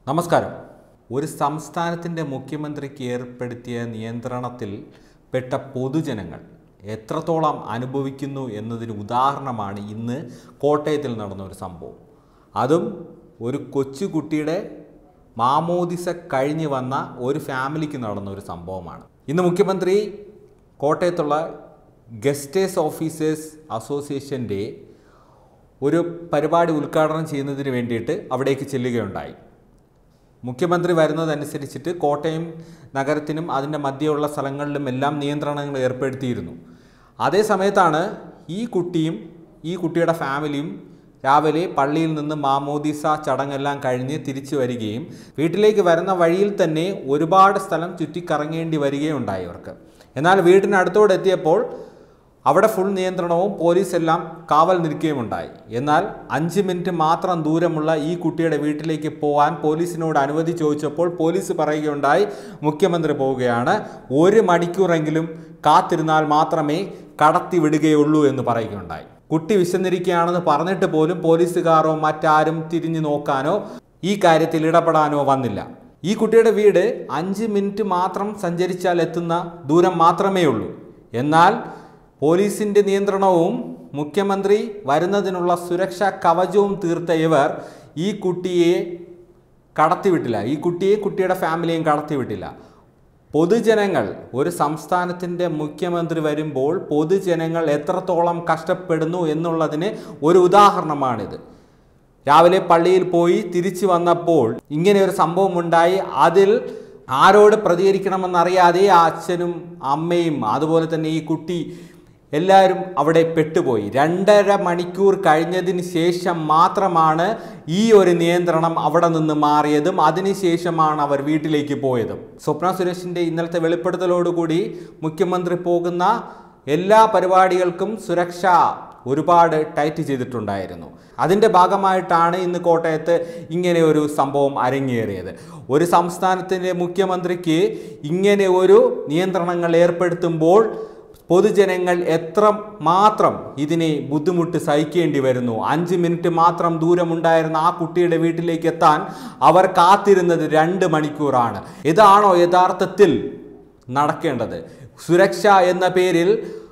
നമസ്കാരം ഒരു സംസ്ഥാനത്തിൻ്റെ മുഖ്യമന്ത്രിക്ക് ഏർപ്പെടുത്തിയ നിയന്ത്രണത്തിൽ പെട്ട പൊതുജനങ്ങൾ എത്രത്തോളം അനുഭവിക്കുന്നു എന്നതിന് ഉദാഹരണമാണ് ഇന്ന് കോട്ടയത്തിൽ നടന്ന ഒരു സംഭവം അതും ഒരു കൊച്ചുകുട്ടിയുടെ മാമോദിസ കഴിഞ്ഞ് വന്ന ഒരു ഫാമിലിക്ക് നടന്ന ഒരു സംഭവമാണ് ഇന്ന് മുഖ്യമന്ത്രി കോട്ടയത്തുള്ള ഗസ്റ്റേഴ്സ് ഓഫീസേഴ്സ് അസോസിയേഷൻ്റെ ഒരു പരിപാടി ഉദ്ഘാടനം ചെയ്യുന്നതിന് വേണ്ടിയിട്ട് അവിടേക്ക് ചെല്ലുകയുണ്ടായി മുഖ്യമന്ത്രി വരുന്നതനുസരിച്ചിട്ട് കോട്ടയം നഗരത്തിനും അതിൻ്റെ മധ്യയുള്ള സ്ഥലങ്ങളിലും എല്ലാം നിയന്ത്രണങ്ങൾ ഏർപ്പെടുത്തിയിരുന്നു അതേ സമയത്താണ് ഈ കുട്ടിയും ഈ കുട്ടിയുടെ ഫാമിലിയും രാവിലെ പള്ളിയിൽ നിന്ന് മാമോദിസ ചടങ്ങെല്ലാം കഴിഞ്ഞ് തിരിച്ചു വരികയും വീട്ടിലേക്ക് വരുന്ന വഴിയിൽ തന്നെ ഒരുപാട് സ്ഥലം ചുറ്റിക്കറങ്ങേണ്ടി വരികയുണ്ടായി അവർക്ക് എന്നാൽ വീടിനടുത്തോടെ എത്തിയപ്പോൾ അവിടെ ഫുൾ നിയന്ത്രണവും പോലീസ് എല്ലാം കാവൽ നിൽക്കുകയുമുണ്ടായി എന്നാൽ അഞ്ച് മിനിറ്റ് മാത്രം ദൂരമുള്ള ഈ കുട്ടിയുടെ വീട്ടിലേക്ക് പോകാൻ പോലീസിനോട് അനുമതി ചോദിച്ചപ്പോൾ പോലീസ് പറയുകയുണ്ടായി മുഖ്യമന്ത്രി പോവുകയാണ് ഒരു മണിക്കൂറെങ്കിലും കാത്തിരുന്നാൽ മാത്രമേ കടത്തി വിടുകയുള്ളൂ എന്ന് പറയുകയുണ്ടായി കുട്ടി വിശന്നിരിക്കുകയാണെന്ന് പറഞ്ഞിട്ട് പോലും പോലീസുകാരോ മറ്റാരും തിരിഞ്ഞു നോക്കാനോ ഈ കാര്യത്തിൽ ഇടപെടാനോ വന്നില്ല ഈ കുട്ടിയുടെ വീട് അഞ്ച് മിനിറ്റ് മാത്രം സഞ്ചരിച്ചാൽ എത്തുന്ന ദൂരം മാത്രമേ ഉള്ളൂ എന്നാൽ പോലീസിന്റെ നിയന്ത്രണവും മുഖ്യമന്ത്രി വരുന്നതിനുള്ള സുരക്ഷാ കവചവും തീർത്ത ഇവർ ഈ കുട്ടിയെ കടത്തിവിട്ടില്ല ഈ കുട്ടിയെ കുട്ടിയുടെ ഫാമിലിയും കടത്തിവിട്ടില്ല പൊതുജനങ്ങൾ ഒരു സംസ്ഥാനത്തിൻ്റെ മുഖ്യമന്ത്രി വരുമ്പോൾ പൊതുജനങ്ങൾ എത്രത്തോളം കഷ്ടപ്പെടുന്നു എന്നുള്ളതിന് ഒരു ഉദാഹരണമാണിത് രാവിലെ പള്ളിയിൽ പോയി തിരിച്ചു വന്നപ്പോൾ ഇങ്ങനെ ഒരു സംഭവം ഉണ്ടായി അതിൽ ആരോട് പ്രതികരിക്കണമെന്നറിയാതെ ആ അച്ഛനും അമ്മയും അതുപോലെ തന്നെ ഈ കുട്ടി എല്ലാവരും അവിടെ പെട്ടുപോയി രണ്ടര മണിക്കൂർ കഴിഞ്ഞതിന് ശേഷം മാത്രമാണ് ഈ ഒരു നിയന്ത്രണം അവിടെ നിന്ന് മാറിയതും അതിനുശേഷമാണ് അവർ വീട്ടിലേക്ക് പോയതും സ്വപ്ന സുരേഷിൻ്റെ ഇന്നലത്തെ വെളിപ്പെടുത്തലോടുകൂടി മുഖ്യമന്ത്രി പോകുന്ന എല്ലാ പരിപാടികൾക്കും സുരക്ഷ ഒരുപാട് ടൈറ്റ് ചെയ്തിട്ടുണ്ടായിരുന്നു അതിൻ്റെ ഭാഗമായിട്ടാണ് ഇന്ന് കോട്ടയത്ത് ഇങ്ങനെ ഒരു സംഭവം അരങ്ങേറിയത് ഒരു സംസ്ഥാനത്തിൻ്റെ മുഖ്യമന്ത്രിക്ക് ഇങ്ങനെ ഒരു നിയന്ത്രണങ്ങൾ ഏർപ്പെടുത്തുമ്പോൾ പൊതുജനങ്ങൾ എത്ര മാത്രം ഇതിനെ ബുദ്ധിമുട്ട് സഹിക്കേണ്ടി വരുന്നു അഞ്ച് മിനിറ്റ് മാത്രം ദൂരമുണ്ടായിരുന്ന ആ കുട്ടിയുടെ വീട്ടിലേക്ക് എത്താൻ അവർ കാത്തിരുന്നത് രണ്ട് മണിക്കൂറാണ് ഇതാണോ യഥാർത്ഥത്തിൽ നടക്കേണ്ടത് സുരക്ഷ എന്ന പേരിൽ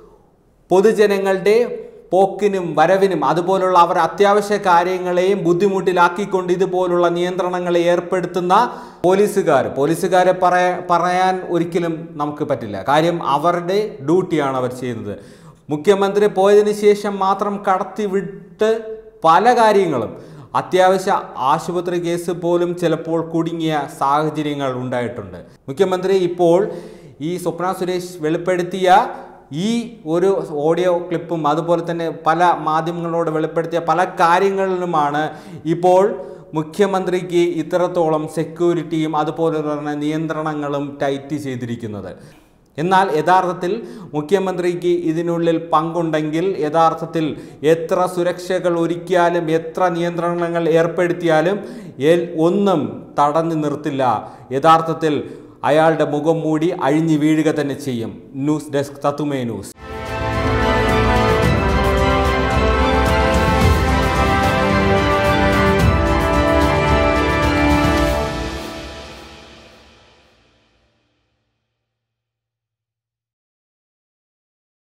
പൊതുജനങ്ങളുടെ പോക്കിനും വരവിനും അതുപോലുള്ള അവർ അത്യാവശ്യ കാര്യങ്ങളെയും ബുദ്ധിമുട്ടിലാക്കിക്കൊണ്ട് ഇതുപോലുള്ള നിയന്ത്രണങ്ങളെ ഏർപ്പെടുത്തുന്ന പോലീസുകാർ പോലീസുകാരെ പറയാ പറയാൻ ഒരിക്കലും നമുക്ക് പറ്റില്ല കാര്യം അവരുടെ ഡ്യൂട്ടിയാണ് അവർ ചെയ്യുന്നത് മുഖ്യമന്ത്രി പോയതിനു ശേഷം മാത്രം കടത്തിവിട്ട് പല കാര്യങ്ങളും അത്യാവശ്യ ആശുപത്രി കേസ് പോലും ചിലപ്പോൾ കുടുങ്ങിയ സാഹചര്യങ്ങൾ ഉണ്ടായിട്ടുണ്ട് മുഖ്യമന്ത്രി ഇപ്പോൾ ഈ സ്വപ്ന സുരേഷ് വെളിപ്പെടുത്തിയ ഈ ഒരു ഓഡിയോ ക്ലിപ്പും അതുപോലെ തന്നെ പല മാധ്യമങ്ങളോട് വെളിപ്പെടുത്തിയ പല കാര്യങ്ങളിലുമാണ് ഇപ്പോൾ മുഖ്യമന്ത്രിക്ക് ഇത്രത്തോളം സെക്യൂരിറ്റിയും അതുപോലെ തന്നെ നിയന്ത്രണങ്ങളും ടൈറ്റ് ചെയ്തിരിക്കുന്നത് എന്നാൽ യഥാർത്ഥത്തിൽ മുഖ്യമന്ത്രിക്ക് ഇതിനുള്ളിൽ പങ്കുണ്ടെങ്കിൽ യഥാർത്ഥത്തിൽ എത്ര സുരക്ഷകൾ ഒരുക്കിയാലും എത്ര നിയന്ത്രണങ്ങൾ ഏർപ്പെടുത്തിയാലും എൽ- ഒന്നും തടഞ്ഞു നിർത്തില്ല യഥാർത്ഥത്തിൽ അയാളുടെ മുഖം മൂടി അഴിഞ്ഞു വീഴുക തന്നെ ചെയ്യും ന്യൂസ് ഡെസ്ക് തത്തുമേ ന്യൂസ്